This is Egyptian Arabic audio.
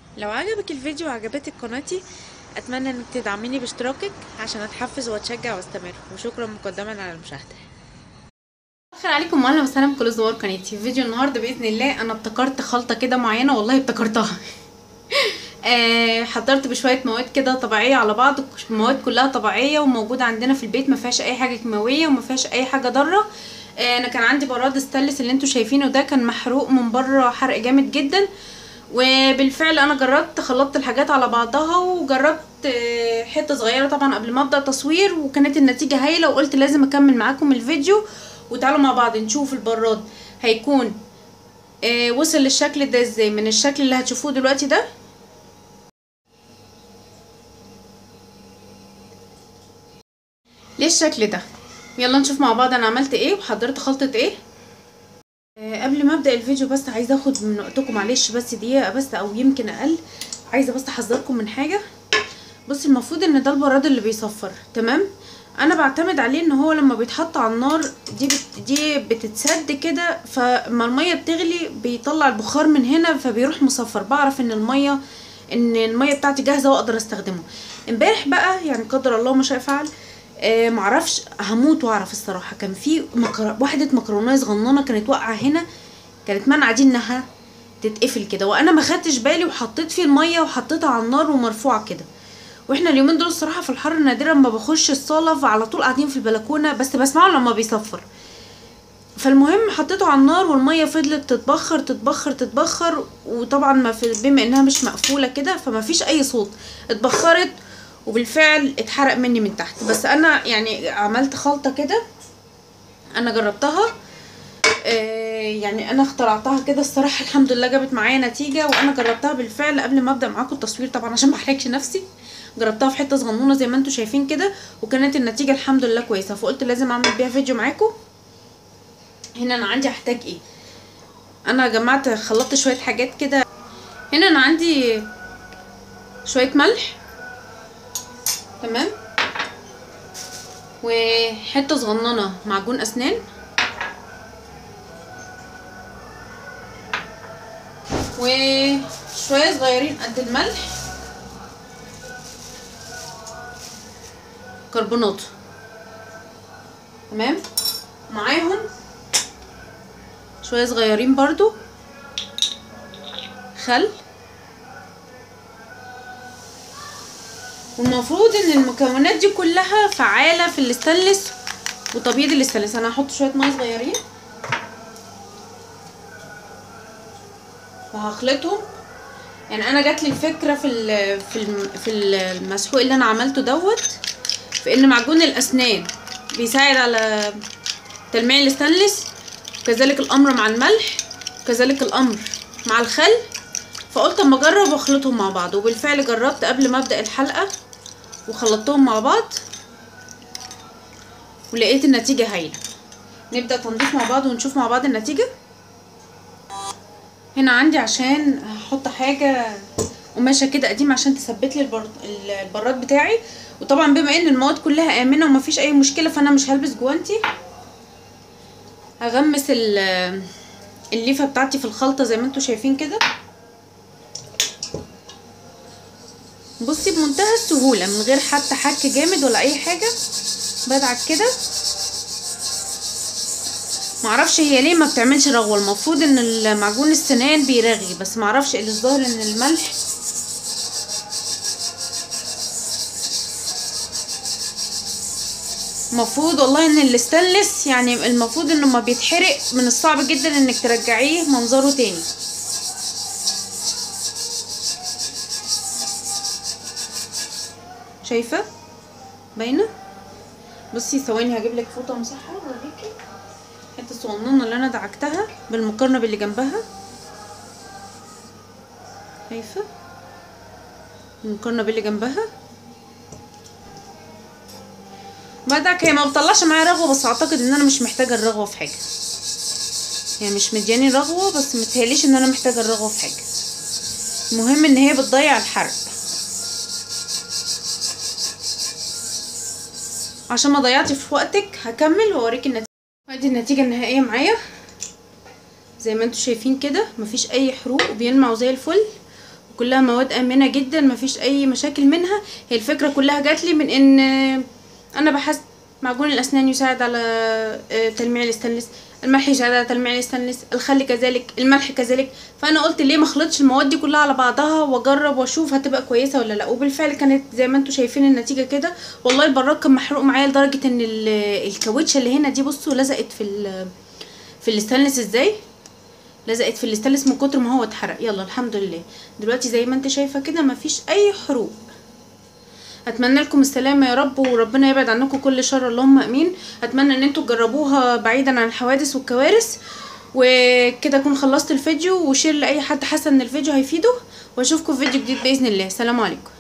لو عجبك الفيديو وعجبتك قناتي اتمنى انك تدعميني باشتراكك عشان اتحفز واتشجع واستمر وشكرا مقدما على المشاهده الخير عليكم واهلا وسهلا بكل زوار قناتي في فيديو النهارده باذن الله انا ابتكرت خلطه كده معينه والله ابتكرتها آه حضرت بشويه مواد كده طبيعيه على بعض المواد كلها طبيعيه وموجوده عندنا في البيت ما فيهاش اي حاجه كيماويه وما فيهاش اي حاجه ضاره آه انا كان عندي براد ستانلس اللي انتوا شايفينه ده كان محروق من بره حرق جامد جدا وبالفعل انا جربت خلطت الحاجات على بعضها وجربت آه، حته صغيره طبعا قبل ما ابدا تصوير وكانت النتيجه هايله وقلت لازم اكمل معاكم الفيديو وتعالوا مع بعض نشوف البراد هيكون آه وصل للشكل ده ازاي من الشكل اللي هتشوفوه دلوقتي ده للشكل ده يلا نشوف مع بعض انا عملت ايه وحضرت خلطة ايه آه قبل ما ابدا الفيديو بس عايزه اخد من وقتكم معلش بس دقيقه بس او يمكن اقل عايزه بس احذركم من حاجه بص المفروض ان ده البراد اللي بيصفر تمام انا بعتمد عليه ان هو لما بيتحط على النار دي بت دي بتتسد كده فما الميه بتغلي بيطلع البخار من هنا فبيروح مصفر بعرف ان الميه ان الميه بتاعتي جاهزه واقدر استخدمه امبارح بقى يعني قدر الله ما شاء فعل آه معرفش هموت واعرف الصراحه كان في مكر... واحده مكرونه صغننه كانت واقعه هنا كانت منعه دي انها تتقفل كده وانا ما خدتش بالي وحطيت فيه الميه وحطيتها على النار ومرفوعه كده واحنا اليومين دول الصراحه في الحر نادرا ما بخش الصاله فعلى طول قاعدين في البلكونه بس بسمعه لما بيصفر فالمهم حطيته على النار والميه فضلت تتبخر تتبخر تتبخر وطبعا ما في بما انها مش مقفوله كده فما فيش اي صوت اتبخرت وبالفعل اتحرق مني من تحت بس انا يعني عملت خلطه كده انا جربتها آه يعني انا اخترعتها كده الصراحه الحمد لله جابت معايا نتيجه وانا جربتها بالفعل قبل ما ابدا معاكم التصوير طبعا عشان ما احرجش نفسي جربتها في حته صغنونه زي ما انتم شايفين كده وكانت النتيجه الحمد لله كويسه فقلت لازم اعمل بيها فيديو معاكم هنا انا عندي هحتاج ايه انا جمعت خلطت شويه حاجات كده هنا انا عندي شويه ملح تمام وحته صغننه معجون اسنان وشويه صغيرين قد الملح كربونات تمام معاهم شويه صغيرين برضو خل والمفروض ان المكونات دي كلها فعاله في الاستانلس وتبييض الاستانلس انا هحط شويه ميه صغيرين وهخلطهم يعني انا جات لي الفكره في ال في ال في المسحوق اللي انا عملته دوت في ان معجون الاسنان بيساعد على تلميع الاستانلس وكذلك الامر مع الملح وكذلك الامر مع الخل فقلت اما اجرب واخلطهم مع بعض وبالفعل جربت قبل ما ابدا الحلقه وخلطتهم مع بعض ولقيت النتيجه هايله نبدا تنظيف مع بعض ونشوف مع بعض النتيجه هنا عندي عشان هحط حاجه قماشه كده قديمه عشان تثبت لي البر... البراد بتاعي وطبعا بما ان المواد كلها امنه ومفيش اي مشكله فانا مش هلبس جوانتي هغمس الليفه بتاعتي في الخلطه زي ما انتم شايفين كده بصي بمنتهى السهوله من غير حتى حك جامد ولا اي حاجه بدعك كده معرفش هي ليه ما بتعملش رغوه المفروض ان معجون السنان بيرغي بس معرفش اللي الظاهر ان الملح المفروض والله ان الاستانلس يعني المفروض انه ما بيتحرق من الصعب جدا انك ترجعيه منظره تاني شايفه باينه بصي ثواني هجيب لك فوطه امسحها واوريكي الحته الصغننه اللي انا دعكتها بالمقارنه باللي جنبها شايفه المقارنه باللي جنبها بدعك هي ما بتطلعش معايا رغوه بس اعتقد ان انا مش محتاجه الرغوه في حاجه يعني مش مدياني رغوه بس متهيأليش ان انا محتاجه الرغوه في حاجه المهم ان هي بتضيع الحرق عشان ما ضيعتي في وقتك هكمل واوريك النتيجه ادي النتيجه النهائيه معايا زي ما انتم شايفين كده مفيش اي حروق وبيلمعوا زي الفل كلها مواد امنه جدا مفيش اي مشاكل منها هي الفكره كلها جات لي من ان انا بحثت معجون الاسنان يساعد على آه، تلميع الاستانلس الملح يساعد على تلميع الاستانلس الخل كذلك الملح كذلك فانا قلت ليه ما اخلطش المواد دي كلها على بعضها واجرب واشوف هتبقى كويسه ولا لا وبالفعل كانت زي ما انتم شايفين النتيجه كده والله البراك كان محروق معايا لدرجه ان ال- الكاوتشه اللي هنا دي بصوا لزقت في ال- في الاستانلس ازاي لزقت في الاستانلس من كتر ما هو اتحرق يلا الحمد لله دلوقتي زي ما انت شايفه كده مفيش اي حروق اتمنى لكم السلامه يا رب وربنا يبعد عنكم كل شر اللهم امين اتمنى ان انتوا تجربوها بعيدا عن الحوادث والكوارث وكده اكون خلصت الفيديو وشير لاي حد حاسه ان الفيديو هيفيده واشوفكم في فيديو جديد باذن الله سلام عليكم